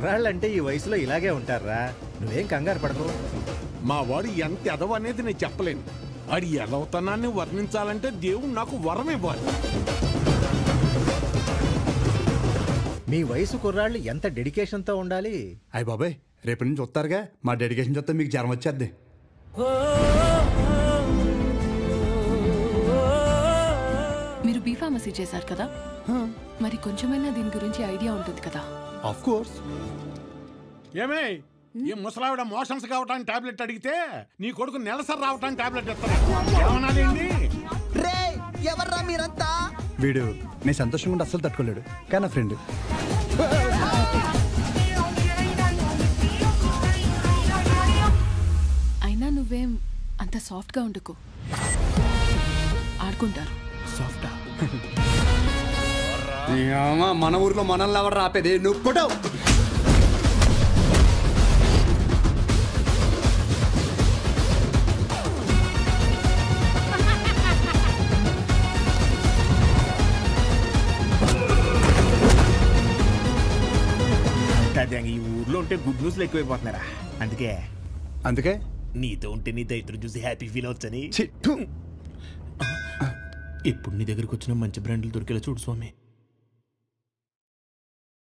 కుర్రాళ్ళంటే ఈ వయసులో ఇలాగే ఉంటారా నువ్వేం కంగారు పడకు మా వాడు ఎంత ఎదవ అనేది నేను చెప్పలేను వాడి ఎదవతనాన్ని వర్ణించాలంటే దేవుడు నాకు వరం ఇవ్వాలి మీ వయసు కుర్రాళ్ళు ఎంత డెడికేషన్తో ఉండాలి అయ్య బాబాయ్ రేపటి నుంచి వస్తారుగా మా డెడికేషన్ చూస్తే మీకు జ్వరం వచ్చేద్ది మీరు బీ ఫార్మసీ చేశారు కదా మరి కొంచెమైనా దీని గురించి ఐడియా ఉంటుంది కదా ఆఫ్ కోర్స్ ఏమే ఈ ముసలావిడ మోషన్స్ కావటానికి టాబ్లెట్ అడిగితే నీ కొడుకు నెలసరి రావటానికి టాబ్లెట్ ఇస్తాను ఏమనాలండి రే ఎవర్రా మీరంతా వీడు నేను సంతోషంగా ఉంటే అస్సలు తట్టుకోలేడు కానీ నా ఫ్రెండ్ అయినా నువ్వేం అంత సాఫ్ట్గా ఉండకు ఆడుకుంటారు సాఫ్టా మన ఊర్లో మనల్ని ఎవరు రాపేది నువ్వు పుట్టవు ఈ ఊర్లో ఉంటే గుడ్ న్యూస్లు ఎక్కువైపోతున్నారా అందుకే అందుకే నీతో ఉంటే నీ దైత్రం చూసి హ్యాపీ ఫీల్ అవచ్చని ఛీ, థు. ఇప్పుడు నీ దగ్గరికి వచ్చిన మంచి బ్రాండ్లు దొరికేలా చూడు స్వామి